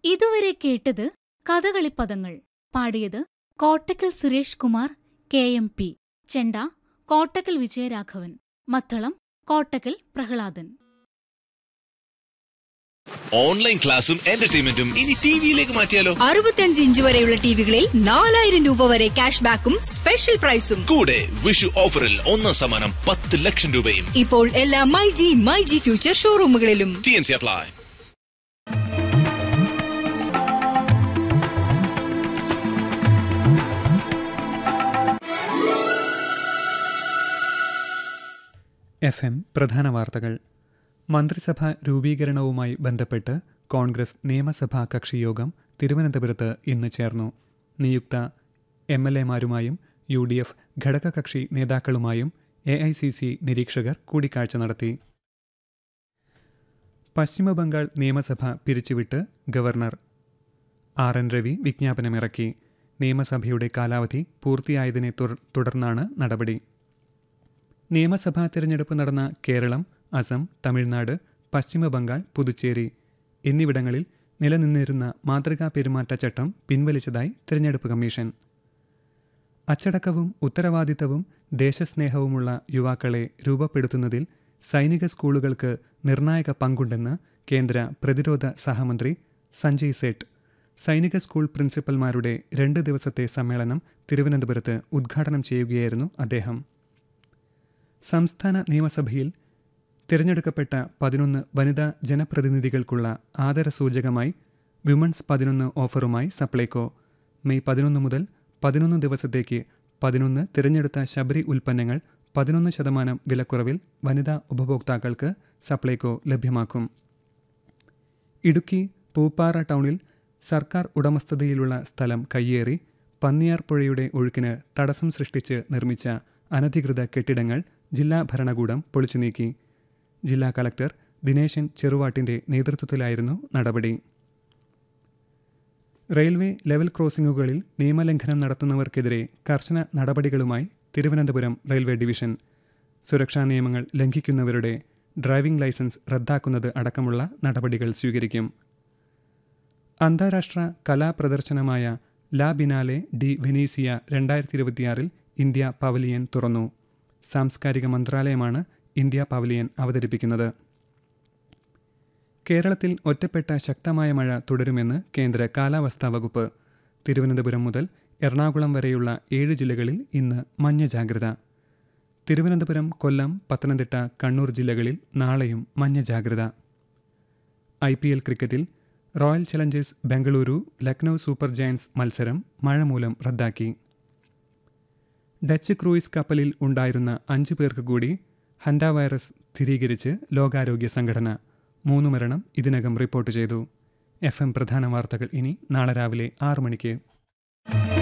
ഇതുവരെ കേട്ടത് കഥകളിപ്പദങ്ങൾ പാടിയത് Kottakkal Suresh Kumar K M P ചെണ്ട കോട്ടക്കൽ വിജയരാഘവൻ മത്തളം കോട്ടക്കൽ പ്രഹ്ലാദൻ ഓൺലൈൻ ക്ലാസും എന്റർടൈൻമെന്റും ഇനി ടിവിയിലേക്ക് മാറ്റിയാലോ അറുപത്തിയഞ്ച് ഇഞ്ച് വരെയുള്ള ടിവികളിൽ നാലായിരം രൂപ വരെ ക്യാഷ് ബാക്കും സ്പെഷ്യൽ പ്രൈസും കൂടെ വിഷു ഓഫറിൽ ഒന്നാം സമ്മാനം പത്ത് ലക്ഷം രൂപയും ഇപ്പോൾ എല്ലാ my G my G future ഷോറൂമുകളിലും T N C apply F M പ്രധാന വാർത്തകൾ മന്ത്രിസഭാ രൂപീകരണവുമായി ബന്ധപ്പെട്ട് കോൺഗ്രസ് നിയമസഭാ കക്ഷിയോഗം തിരുവനന്തപുരത്ത് ഇന്ന് ചേർന്നു നിയുക്ത എം എൽ എമാരുമായും യു ഡി എഫ് ഘടകകക്ഷി നേതാക്കളുമായും എ ഐ സി സി നിരീക്ഷകർ കൂടിക്കാഴ്ച നടത്തി പശ്ചിമബംഗാൾ നിയമസഭ പിരിച്ചുവിട്ട് ഗവർണർ ആർ എൻ രവി വിജ്ഞാപനമിറക്കി നിയമസഭയുടെ കാലാവധി പൂർത്തിയായതിനെ തുടർ- തുടർന്നാണ് നടപടി നിയമസഭാ തിരഞ്ഞെടുപ്പ് നടന്ന കേരളം അസം തമിഴ്നാട് പശ്ചിമബംഗാൾ പുതുച്ചേരി എന്നിവിടങ്ങളിൽ നിലനിന്നിരുന്ന മാതൃകാ പെരുമാറ്റച്ചട്ടം പിൻവലിച്ചതായി തിരഞ്ഞെടുപ്പ് കമ്മീഷൻ അച്ചടക്കവും ഉത്തരവാദിത്തവും ദേശസ്നേഹവുമുള്ള യുവാക്കളെ രൂപപ്പെടുത്തുന്നതിൽ സൈനിക സ്കൂളുകൾക്ക് നിർണായക പങ്കുണ്ടെന്ന് കേന്ദ്ര പ്രതിരോധ സഹമന്ത്രി സഞ്ജയ് സേഠ് സൈനിക സ്കൂൾ പ്രിൻസിപ്പൽമാരുടെ രണ്ട് ദിവസത്തെ സമ്മേളനം തിരുവനന്തപുരത്ത് ഉദ്ഘാടനം ചെയ്യുകയായിരുന്നു അദ്ദേഹം സംസ്ഥാന നിയമസഭയിൽ തിരഞ്ഞെടുക്കപ്പെട്ട പതിനൊന്ന് വനിതാ ജനപ്രതിനിധികൾക്കുള്ള ആദരസൂചകമായി വിമൺസ് പതിനൊന്ന് ഓഫറുമായി സപ്ലൈകോ മെയ് പതിനൊന്ന് മുതൽ പതിനൊന്ന് ദിവസത്തേക്ക് പതിനൊന്ന് തിരഞ്ഞെടുത്ത ശബരി ഉൽപ്പന്നങ്ങൾ പതിനൊന്ന് ശതമാനം വിലക്കുറവിൽ വനിതാ ഉപഭോക്താക്കൾക്ക് സപ്ലൈകോ ലഭ്യമാക്കും ഇടുക്കി പൂപ്പാറ ടൗണിൽ സർക്കാർ ഉടമസ്ഥതയിലുള്ള സ്ഥലം കയ്യേറി പന്നിയാർ പുഴയുടെ ഒഴുക്കിന് തടസ്സം സൃഷ്ടിച്ച് നിർമ്മിച്ച അനധികൃത കെട്ടിടങ്ങൾ ജില്ലാ ഭരണകൂടം പൊളിച്ചു നീക്കി ജില്ലാ കളക്ടർ ദിനേശൻ ചെറുവാട്ടിന്റെ നേതൃത്വത്തിലായിരുന്നു നടപടി റെയിൽവേ ലെവൽ ക്രോസിംഗുകളിൽ നിയമലംഘനം നടത്തുന്നവർക്കെതിരെ കർശന നടപടികളുമായി തിരുവനന്തപുരം റെയിൽവേ ഡിവിഷൻ സുരക്ഷാ നിയമങ്ങൾ ലംഘിക്കുന്നവരുടെ ഡ്രൈവിംഗ് ലൈസൻസ് റദ്ദാക്കുന്നത് അടക്കമുള്ള നടപടികൾ സ്വീകരിക്കും അന്താരാഷ്ട്ര കലാപ്രദർശനമായ ലാ ബിനാലെ ഡി വെനീസിയ രണ്ടായിരത്തി ഇരുപത്തിയാറിൽ ഇന്ത്യ പവലിയൻ തുറന്നു സാംസ്കാരിക മന്ത്രാലയമാണ് ഇന്ത്യ പവലിയൻ അവതരിപ്പിക്കുന്നത് കേരളത്തിൽ ഒറ്റപ്പെട്ട ശക്തമായ മഴ തുടരുമെന്ന് കേന്ദ്ര കാലാവസ്ഥാ വകുപ്പ് തിരുവനന്തപുരം മുതൽ എറണാകുളം വരെയുള്ള ഏഴ് ജില്ലകളിൽ ഇന്ന് മഞ്ഞ ജാഗ്രത തിരുവനന്തപുരം കൊല്ലം പത്തനംതിട്ട കണ്ണൂർ ജില്ലകളിൽ നാളെയും മഞ്ഞ ജാഗ്രത ഐ പി എൽ ക്രിക്കറ്റിൽ Royal Challengers Bengaluru Lucknow Super Giants മത്സരം മഴ മൂലം റദ്ദാക്കി ഡച്ച് ക്രൂയിസ് കപ്പലിൽ ഉണ്ടായിരുന്ന അഞ്ചു പേർക്ക് കൂടി ഹൻഡ വൈറസ് സ്ഥിരീകരിച്ച് ലോകാരോഗ്യ സംഘടന മൂന്ന് മരണം ഇതിനകം റിപ്പോർട്ട് ചെയ്തു എഫ് എം പ്രധാന വാർത്തകൾ ഇനി നാളെ രാവിലെ ആറ് മണിക്ക്